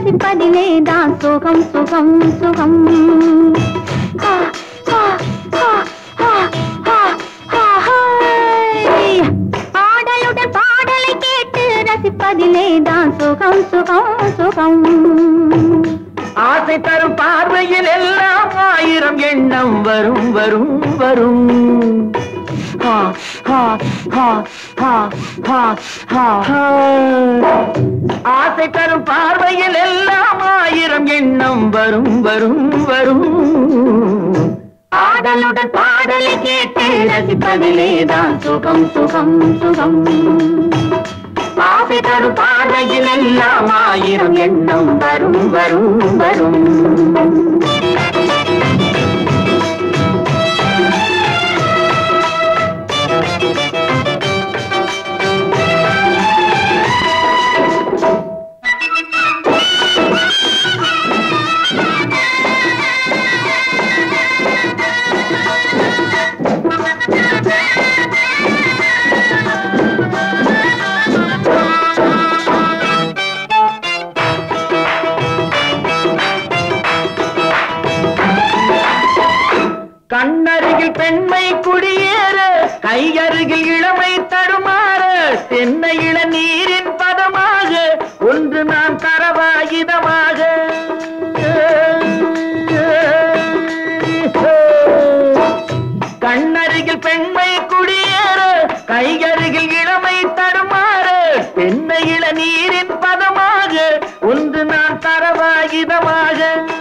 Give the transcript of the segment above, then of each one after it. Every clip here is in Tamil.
ரசிப்பதிலே தான் சுகம் சுகம் சுகம் ஆ, ஆ, ஆ, ஆ, ஆ, ஆ, ஹாய். ஆடலுடன் பாடலை கேட்டு ரசிப்பதிலே தான் சுகம் சுகம் சுகம் ஆசை தரும் பார்வையில் எல்லாம் ஆயிரம் எண்ணம் வரும் வரும் வரும் ஹா, ஹா, ஹா, ஹா, ஹா, ஹா, ஹா. ஆசை தரும் பார்வையில் எல்லாம் ஆயிரம் எண்ணம் வரும் வரும் வரும் ஆடலுடன் பாடலை கேட்டு ரசிப்பதிலே தான் சுகம் சுகம் சுகம் ஆசை தரும் பார்வையில் எல்லாம் ஆயிரம் எண்ணம் வரும் வரும் வரும் கண்ணருகில் பெண்மை குடியேற கையருகில் இளமை தடுமாற தென்னை இள நீரின் பதமாக ஒன்று நான் தரவாயுதமாக கண்ணருகில் பெண்மை குடியேற கையருகில் இளமை தடுமாற தென்னை இள நீரின் பதமாக ஒன்று நான் தரவாயுதமாக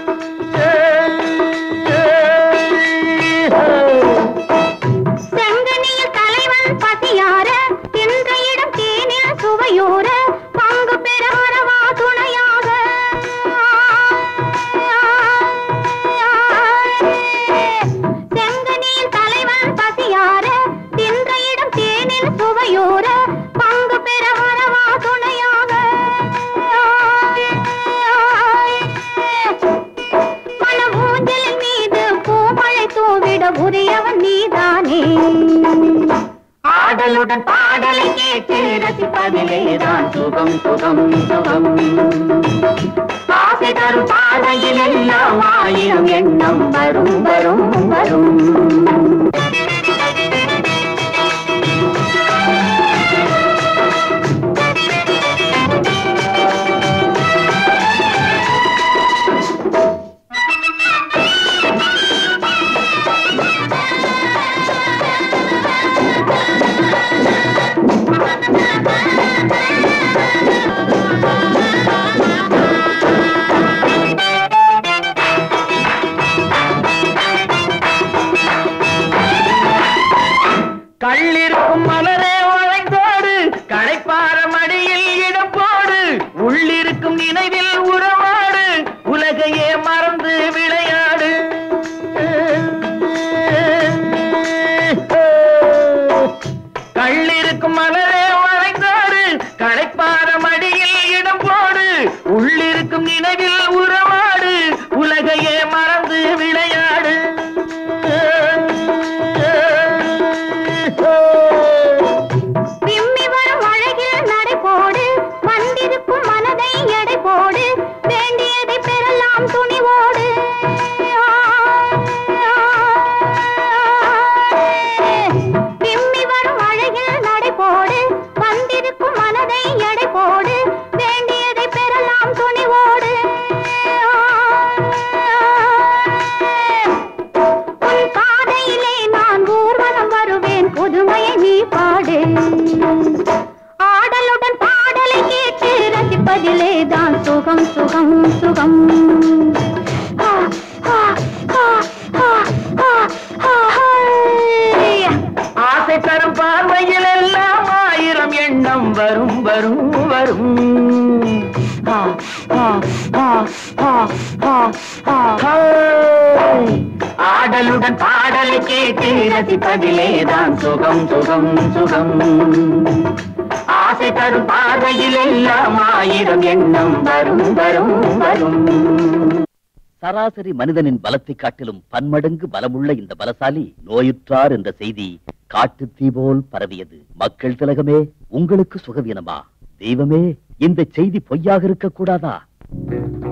செங்கனியில் தலைவன் பசியார தின்ற இடம் தேனில் சுவையோர பங்கு பெற வரவா துணையாக செங்கனியில் தலைவன் பசியார தின்ற இடம் தேனில் சுவையோர பங்கு பெற வரவா துணையாக மன ஊஞ்சலின் மீது பூமழை தூவிட உரியவன் நீதானே ஆடலுடன் பாடலை கேட்டு ரசிப்பதிலே தான் சுகம் சுகம் சுகம் ஆசை தரும் பாதையில் எல்லாம் ஆயிரம் எண்ணம் வரும் வரும் வரும் கள்ளிருக்கும் மலரே வளைந்தோடு களைப்பார மடியில் இடம் போடு உள்ளிருக்கும் நினைவில் உறவாடு உலகையே மறந்து விளையாடு கள்ளிருக்கும் மலரே வளைந்தோடு களைப்பார மடியில் இடம் போடு உள்ளிருக்கும் நினைவில் உறவாடு உலகையே மறந்து விளையாடு விம்மி வரும் அழகில் நடை போடு வந்திருக்கும் மனதை எடை போடு வேண்டியதை பெறலாம் துணிவோடு விம்மி வரும் அழகில் நடை போடு வந்திருக்கும் மனதை எடை போடு வேண்டியதை பெறலாம் துணிவோடு உன் பாதையிலே நான் ஊர்வலம் வருவேன் புதுமையை நீ பாடு ஆடலுடன் பாடலை கேட்டு ரசிப்பதிலே தான் சுகம் சுகம் சுகம் ஆ, ஆ, ஆ, ஆ, ஆ, ஆ, ஹை. ஆசை தரும் பார்வையில் எல்லாம் ஆயிரம் எண்ணம் வரும் வரும் வரும் ஆ, ஆ, ஆ, ஆ, ஆ, ஆ, ஹை. ஆடலுடன் பாடலை கேட்டு ரசிப்பதிலே தான் சுகம் சுகம் சுகம் ஆசை தரும் பார்வையில் எல்லாம் ஆயிரம் எண்ணம் வரும் வரும் வரும் சராசரி மனிதனின் பலத்தை காட்டிலும் பன்மடங்கு பலமுள்ள இந்த பலசாலி நோயுற்றார் என்ற செய்தி காட்டுத் தீ போல் பரவியது மக்கள் திலகமே உங்களுக்கு சுகவீனமா தெய்வமே இந்த செய்தி பொய்யாக இருக்க கூடாதா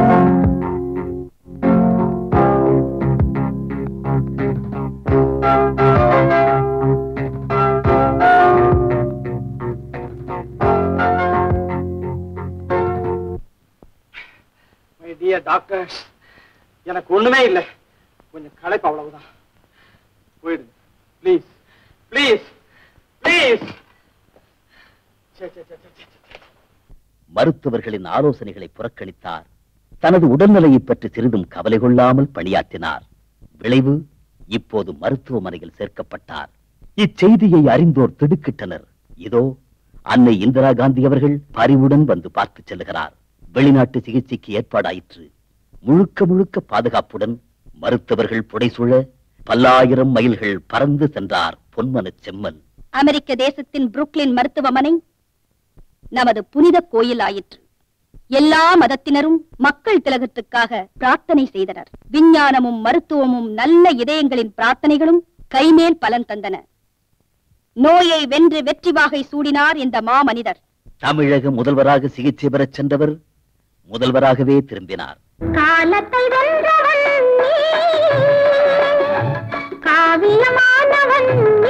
மை டியர் டாக்டர்ஸ் எனக்கு ஒண்ணுமே இல்லை கொஞ்சம் களைப்பு அவ்வளவுதான் போயிடுங்க ப்ளீஸ் ப்ளீஸ் ப்ளீஸ் மருத்துவர்களின் ஆலோசனைகளை புறக்கணித்தார் தனது உடல்நிலையை பற்றி சிறிதும் கவலை கொள்ளாமல் பணியாற்றினார் விளைவு இப்போது மருத்துவமனையில் சேர்க்கப்பட்டார் இச்செய்தியை அறிந்தோர் திடுக்கிட்டனர் இதோ அன்னை இந்திரா காந்தி அவர்கள் பரிவுடன் வந்து பார்த்து செல்லுகிறார் வெளிநாட்டு சிகிச்சைக்கு ஏற்பாடாயிற்று முழுக்க முழுக்க பாதுகாப்புடன் மருத்துவர்கள் புடைசூழ பல்லாயிரம் மைல்கள் பறந்து சென்றார் பொன்மனச் செம்மல் அமெரிக்க தேசத்தின் புருக்லின் மருத்துவமனை நமது புனித கோயில் ஆயிற்று எல்லா மதத்தினரும் மக்கள் திலகத்துக்காக பிரார்த்தனை செய்தனர் விஞ்ஞானமும் மருத்துவமும் நல்ல இதயங்களின் பிரார்த்தனைகளும் கைமேல் பலன் தந்தன நோயை வென்று வெற்றி வாகை சூடினார் இந்த மாமனிதர் தமிழக முதல்வராக சிகிச்சை பெறச் சென்றவர் முதல்வராகவே திரும்பினார் காலத்தை வென்றவன் நீ காவியமானவன் நீ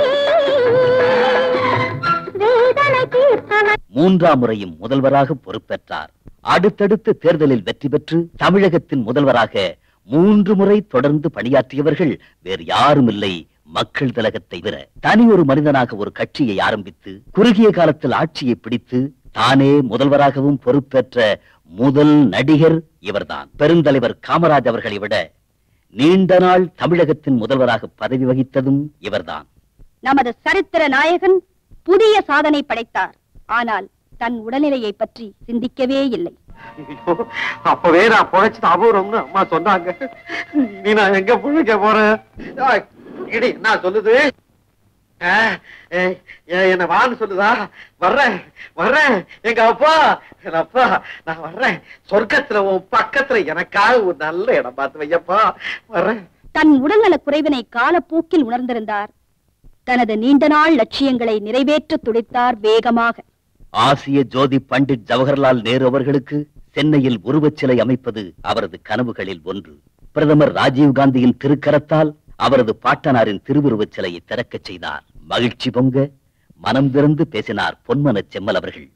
வேதனை தீர்த்தவன் மூன்றாம் முறையும் முதல்வராக பொறுப்பேற்றார் அடுத்தடுத்து தேர்தலில் வெற்றி பெற்று தமிழகத்தின் முதல்வராக மூன்று முறை தொடர்ந்து பணியாற்றியவர்கள் வேறு யாரும் இல்லை மக்கள் திலகத்தை விட தனி ஒரு மனிதனாக ஒரு கட்சியை ஆரம்பித்து குறுகிய காலத்தில் ஆட்சியை பிடித்து தானே முதல்வராகவும் பொறுப்பேற்ற முதல் நடிகர் இவர்தான் பெருந்தலைவர் காமராஜ் அவர்களை விட நீண்ட நாள் தமிழகத்தின் முதல்வராக பதவி வகித்ததும் இவர்தான் நமது சரித்திர நாயகன் புதிய சாதனை படைத்தார் ஆனால் தன் உடல்நிலையை பற்றி சிந்திக்கவே இல்லை ஐயோ, அப்பவே நான் பொழைச்சது அபூர்வம்னு அம்மா சொன்னாங்க நீ நான் எங்க புழைக்க போறேன் ஆய், இடி என்ன சொல்லுது ஆ, ஏய், ஏய், என்ன வான்னு சொல்லுதா வர்றேன் வர்றேன் எங்க அப்பா என் அப்பா நான் வர்றேன் சொர்க்கத்துல உன் பக்கத்துல எனக்காக ஒரு நல்ல இடம் பார்த்து வையப்பா வர்றேன் தன் உடல்நலக் குறைவினை காலப்போக்கில் உணர்ந்திருந்தார் தனது நீண்ட நாள் லட்சியங்களை நிறைவேற்ற துடித்தார் வேகமாக ஆசிய ஜோதி பண்டிட் ஜவஹர்லால் நேரு அவர்களுக்கு சென்னையில் உருவச் சிலை அமைப்பது அவரது கனவுகளில் ஒன்று பிரதமர் ராஜீவ் காந்தியின் திருக்கரத்தால் அவரது பாட்டனாரின் திருவுருவச் சிலையை திறக்கச் செய்தார் மகிழ்ச்சி பொங்க மனம் திறந்து பேசினார் பொன்மனச் செம்மல் அவர்கள்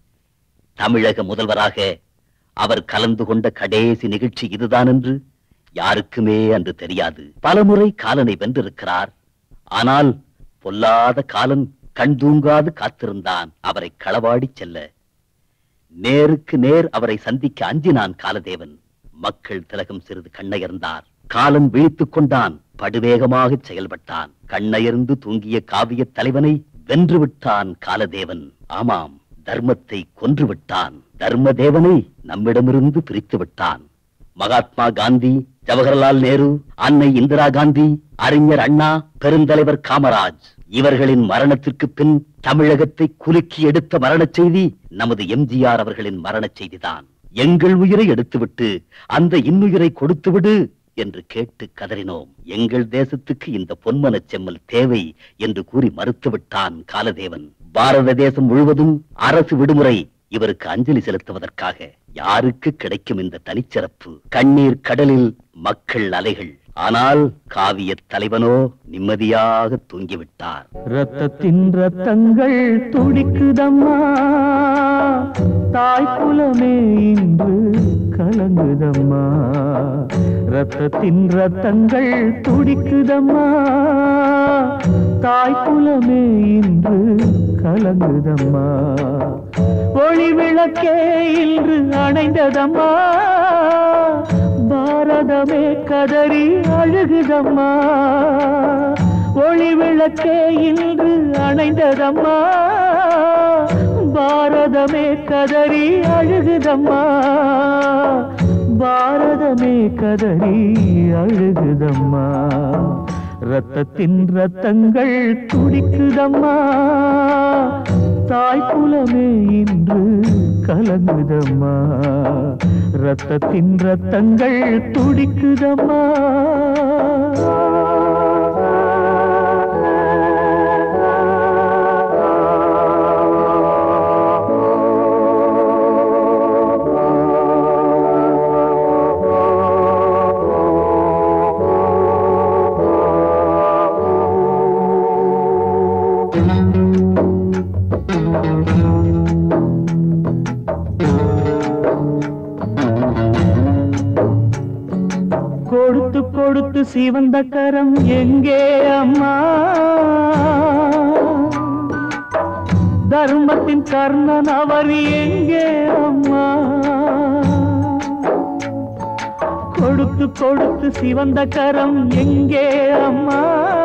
தமிழக முதல்வராக அவர் கலந்து கொண்ட கடைசி நிகழ்ச்சி இதுதான் என்று யாருக்குமே அன்று தெரியாது பலமுறை காலனை வென்றிருக்கிறார் ஆனால் பொல்லாத காலன் கண் தூங்காது காத்திருந்தான் அவரை களவாடி செல்ல நேருக்கு நேர் அவரை சந்திக்க அஞ்சினான் காலதேவன் மக்கள் திலகம் சிறிது கண்ணயர்ந்தார் காலன் விழித்துக் கொண்டான் படுவேகமாக செயல்பட்டான் கண்ணயர்ந்து தூங்கிய காவிய தலைவனை வென்று விட்டான் காலதேவன் ஆமாம் தர்மத்தை கொன்று விட்டான் தர்மதேவனை நம்மிடமிருந்து பிரித்து விட்டான் மகாத்மா காந்தி ஜவஹர்லால் நேரு அன்னை இந்திரா காந்தி அறிஞர் அண்ணா பெருந்தலைவர் காமராஜ் இவர்களின் மரணத்திற்கு பின் தமிழகத்தை குலுக்கி எடுத்த மரணச் செய்தி நமது எம்ஜிஆர் அவர்களின் மரணச் செய்திதான் எங்கள் உயிரை எடுத்துவிட்டு அந்த இன்னுயிரை கொடுத்துவிடு என்று கேட்டு கதறினோம் எங்கள் தேசத்துக்கு இந்த பொன்மனச் செம்மல் தேவை என்று கூறி மறுத்துவிட்டான் காலதேவன் பாரத தேசம் முழுவதும் அரசு விடுமுறை இவருக்கு அஞ்சலி செலுத்துவதற்காக யாருக்கு கிடைக்கும் இந்த தனிச்சிறப்பு கண்ணீர் கடலில் மக்கள் அலைகள் ஆனால் காவிய தலைவனோ நிம்மதியாக தூங்கிவிட்டார் ரத்தத்தின் ரத்தங்கள் துடிக்குதம்மா தாய் குலமே இன்று கலங்குதம்மா ரத்தத்தின் ரத்தங்கள் துடிக்குதம்மா தாய் குலமே இன்று கலங்குதம்மா ஒளி விளக்கே இன்று அணைந்ததம்மா பாரதமே கதறி அழுகுதம்மா ஒளி விளக்கே இன்று அணைந்ததம்மா பாரதமே கதறி அழுகுதம்மா பாரதமே கதறி அழுகுதம்மா ரத்தத்தின் ரத்தங்கள் துடிக்குதம்மா தாய் குலமே இன்று கலங்குதம்மா ரத்தத்தின் ரத்தங்கள் துடிக்குதம்மா சிவந்த கரம் எங்கே அம்மா தர்மத்தின் கர்ணன் அவர் எங்கே அம்மா கொடுத்து கொடுத்து சிவந்த கரம் எங்கே அம்மா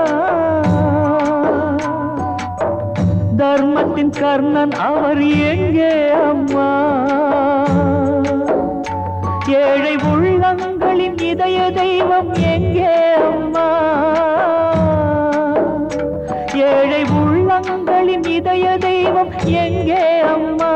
தர்மத்தின் கர்ணன் அவர் எங்கே அம்மா ஏழை உள்ளங்களின் இதய தெய்வம் எங்கே அம்மா ஏழை உள்ளங்களின் இதய தெய்வம் எங்கே அம்மா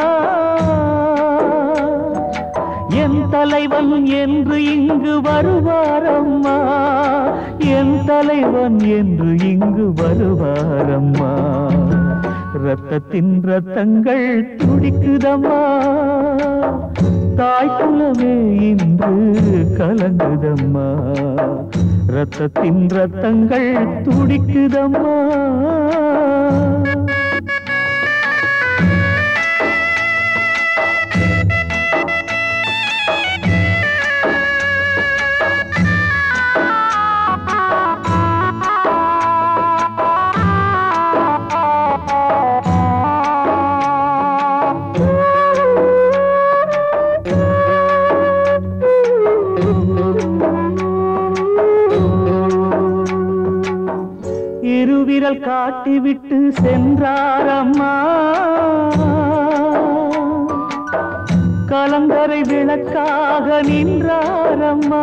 என் தலைவன் என்று இங்கு வருவாரம்மா என் தலைவன் என்று இங்கு வருவாரம்மா ரத்தத்தின் ரத்தங்கள் துடிக்குதம்மா தாய் குலமே இன்று கலங்குதம்மா ரத்தத்தின் ரத்தங்கள் துடிக்குதம்மா இருவிரல் காட்டிவிட்டு சென்றாரம்மா கலங்கரை விளக்காக நின்றாரம்மா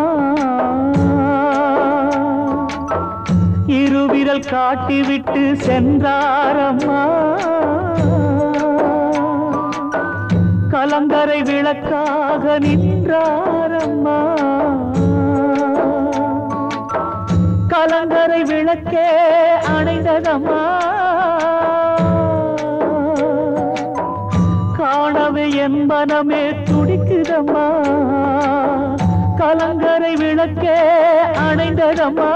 இருவிரல் காட்டிவிட்டு சென்றாரம்மா கலங்கரை விளக்காக நின்றாரம்மா கலங்கரை விளக்கே அணைந்ததம்மா காணவே என் மனமே துடிக்குதம்மா கலங்கரை விளக்கே அணைந்ததம்மா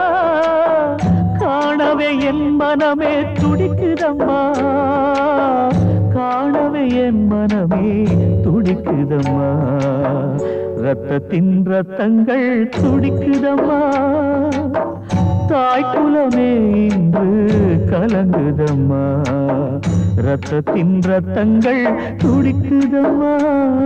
காணவே என் மனமே துடிக்குதம்மா காணவே என் மனமே துடிக்குதம்மா ரத்தத்தின் ரத்தங்கள் துடிக்குதம்மா தாய் குலமே இன்று கலங்குதம்மா ரத்தத்தின் ரத்தங்கள் துடிக்குதம்மா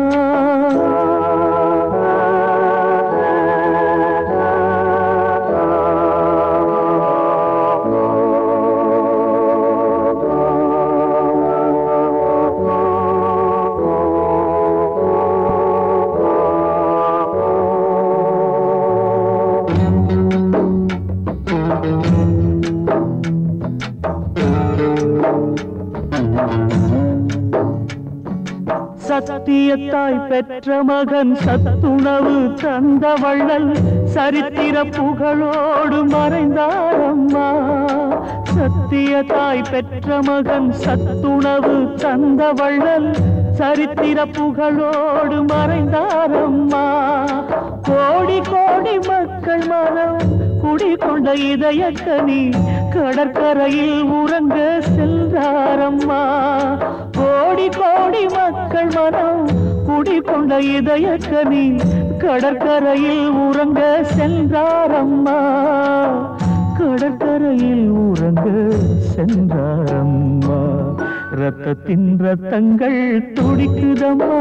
சத்தியத்தாய் பெற்ற மகன் சத்துணவு தந்த வள்ளல் சரித்திர புகழோடு மறைந்தாரம்மா சத்தியத்தாய் பெற்ற மகன் சத்துணவு தந்த வள்ளல் சரித்திர புகழோடு மறைந்தாரம்மா கோடி கோடி மக்கள் மனம் குடிகொண்ட இதயக்கனி கடற்கரையில் உறங்க சென்றாரம்மா கோடி கோடி மக்கள் மனம் குடிகொண்ட இதயக்கனி கடற்கரையில் உறங்க சென்றாரம்மா கடற்கரையில் உறங்க சென்றாரம்மா ரத்தத்தின் ரத்தங்கள் துடிக்குதம்மா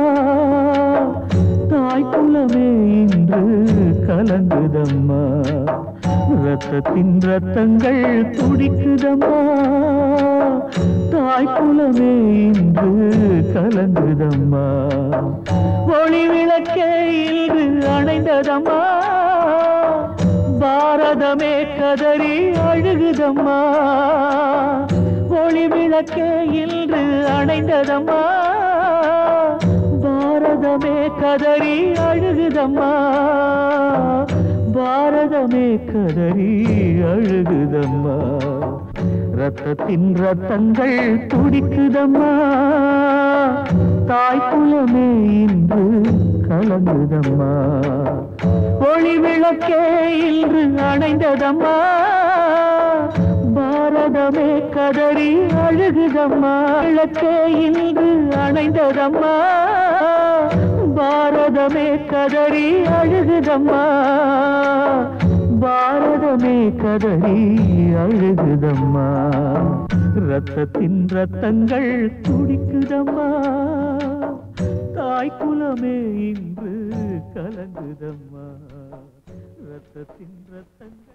தாய் குலமே இன்று கலங்குதம்மா ரத்தத்தின் ரத்தங்கள் துடிக்குதம்மா தாய் குலமே இன்று கலங்குதம்மா ஒளி விளக்கே இன்று அணைந்ததம்மா பாரதமே கதறி அழுகுதம்மா ஒளி விளக்கே இன்று அணைந்ததம்மா பாரதமே கதறி அழுகுதம்மா பாரதமே கதறி அழுகுதம்மா ரத்தத்தின் ரத்தங்கள் துடிக்குதம்மா தாய் குலமே இன்று கலங்குதம்மா ஒளி விளக்கே இன்று அணைந்ததம்மா பாரதமே கதறி அழுகுதம்மா விளக்கே இன்று அணைந்ததம்மா பாரதமே கதறி அழுகுதம்மா பாரதமே கதறி அழுகுதம்மா ரத்தத்தின் ரத்தங்கள் துடிக்குதம்மா தாய் குலமே இன்று கலங்குதம்மா ரத்தத்தின் ரத்தங்கள்